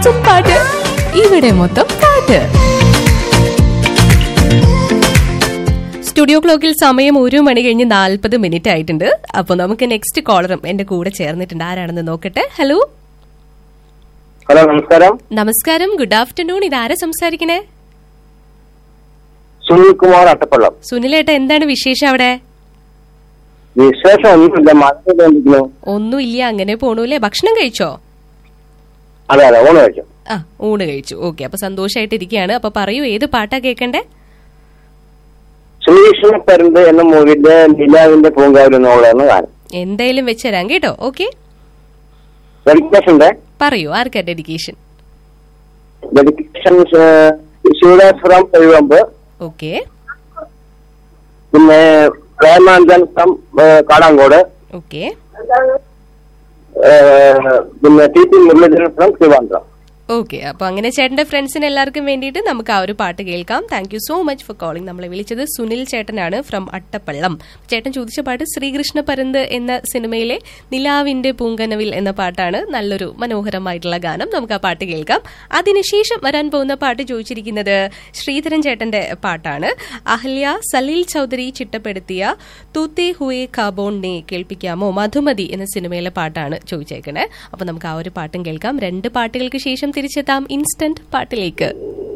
instant പാട്ട് ഇവിടെ മൊത്തം പാട്ട് സ്റ്റുഡിയോ ക്ലോക്കിൽ സമയം ഒരു മണി കഴിഞ്ഞ് നാൽപ്പത് മിനിറ്റ് ആയിട്ടുണ്ട് അപ്പോൾ നമുക്ക് നെക്സ്റ്റ് കോളറും എന്റെ കൂടെ ചേർന്നിട്ടുണ്ട് ആരാണെന്ന് നോക്കട്ടെ ഹലോ ഹലോ നമസ്കാരം നമസ്കാരം ഗുഡ് ആഫ്റ്റർനൂൺ ഇതാരാ സംസാരിക്കണേ സുനിൽ കുമാർ അട്ടപ്പള്ളം സുനിലേട്ട എന്താണ് വിശേഷം അവിടെ വിശേഷം ഒന്നുമില്ല മഴ പെയ്തുകൊണ്ടിരിക്കുന്നു ഒന്നുമില്ല അങ്ങനെ പോണൂല്ലേ ഭക്ഷണം കഴിച്ചോ അതെ അതെ ഓണം കഴിച്ചു ആ ഊണ് കഴിച്ചു ഓക്കെ അപ്പൊ സന്തോഷമായിട്ടിരിക്കുകയാണ് അപ്പൊ പറയൂ ഏത് പാട്ടാ കേൾക്കണ്ടേ ശ്രീകൃഷ്ണ പരുന്ത് എന്ന മൂവിന്റെ നിലാവിന്റെ പൂങ്കാവിൽ എന്നുള്ളതെന്ന് കാണും എന്തായാലും വെച്ചുതരാം കേട്ടോ ഓക്കെ ഡെഡിക്കേഷന്റെ പറയൂ ആർക്കാ ഡെഡിക്കേഷൻ ഡെഡിക്കേഷൻ ശിവദാസ്പുരം കഴിവമ്പ് ഓക്കെ പിന്നെ പ്രേമാനന്ദൻ ഫ്രം കാടാങ്കോട് ഓക്കെ ഏഹ്, പിന്നെ T P Muraleedharan from Trivandrum okay അപ്പൊ അങ്ങനെ ചേട്ടന്റെ ഫ്രണ്ട്സിന് എല്ലാവർക്കും വേണ്ടിയിട്ട് നമുക്ക് ആ ഒരു പാട്ട് കേൾക്കാം thank you so much for calling നമ്മളെ വിളിച്ചത് സുനിൽ ചേട്ടനാണ് ഫ്രം അട്ടപ്പള്ളം ചേട്ടൻ ചോദിച്ച പാട്ട് ശ്രീകൃഷ്ണ പരന്ത് എന്ന സിനിമയിലെ നിലാവിന്റെ പൂങ്കനവിൽ എന്ന പാട്ടാണ് നല്ലൊരു മനോഹരമായിട്ടുള്ള ഗാനം നമുക്ക് ആ പാട്ട് കേൾക്കാം അതിനുശേഷം വരാൻ പോകുന്ന പാട്ട് ചോദിച്ചിരിക്കുന്നത് ശ്രീധരൻ ചേട്ടന്റെ പാട്ടാണ് അഹല്യ സലീൽ ചൗധരി ചിട്ടപ്പെടുത്തിയ തൂത്തേ ഹുവേ കാബോൺ നെ കേൾപ്പിക്കാമോ മധുമതി എന്ന സിനിമയിലെ പാട്ടാണ് ചോദിച്ചേക്കണേ അപ്പൊ നമുക്ക് ആ ഒരു പാട്ടും കേൾക്കാം രണ്ട് പാട്ടുകൾക്ക് ശേഷം തിരിച്ചെത്താം ഇൻസ്റ്റന്റ് പാട്ടിലേക്ക്